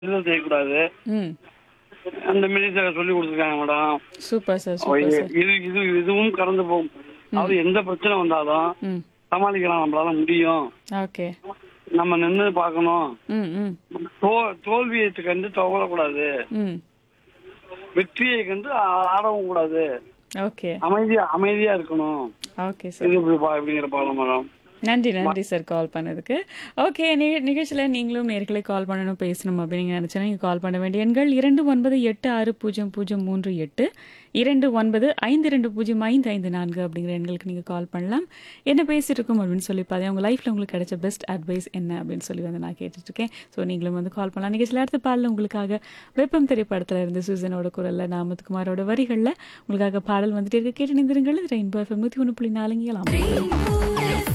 இது செய்யக்கூடாது ம் அந்த மாரி சார் சொல்லி கொடுத்துருக்காங்க madam super sir super sir இது இது இதுவும் கடந்து போகும் அதாவது எந்த பிரச்சனை வந்தாலும் ம் சமாளிக்கலாம் நம்மளால முடியும் ஓகே நம்ம நின்று பார்க்கணும் ம் ம் தோ தோல்வியை கண்டு துவரக்கூடாது ம் வெற்றியை கண்டு ஆ- ஆடவும் கூடாது ஓகே அமைதியா அமைதியா இருக்கணும் ஓகே சார் இது இப்படி பா- இப்படிங்கிற பாடம் மேடம் நன்றி நன்றி சார் கால் பண்ணதுக்கு ஓகே நிகழ்ச்சியில் நீங்களும் நேர்களை கால் பண்ணணும் பேசணும் அப்படின்னு நினச்சா நீங்கள் கால் பண்ண வேண்டிய எண்கள் இரண்டு ஒன்பது எட்டு ஆறு பூஜ்ஜியம் பூஜ்ஜியம் மூன்று எட்டு இரண்டு ஒன்பது ஐந்து ரெண்டு பூஜ்ஜியம் ஐந்து ஐந்து நான்கு அப்படிங்கிற எண்களுக்கு நீங்கள் கால் பண்ணலாம் என்ன பேசிட்டு இருக்கோம் அப்படின்னு சொல்லி பார்த்தேன் உங்கள் லைஃப்பில் உங்களுக்கு கிடைச்ச பெஸ்ட் அட்வைஸ் என்ன அப்படின்னு சொல்லி வந்து நான் கேட்டுட்ருக்கேன் ஸோ நீங்களும் வந்து கால் பண்ணலாம் நிகழ்ச்சியில் அடுத்த பாடல் உங்களுக்காக வெப்பம் திரைப்படத்தில் இருந்து சூசனோட குரலில் நாமத்குமாரோட வரிகளில் உங்களுக்காக பாடல் வந்துட்டு இருக்க கேட்டு நிந்திருங்கள் ரெயின்போ எஃப்எம் நூற்றி ஒன்று புள்ளி நாலுங்கலாம்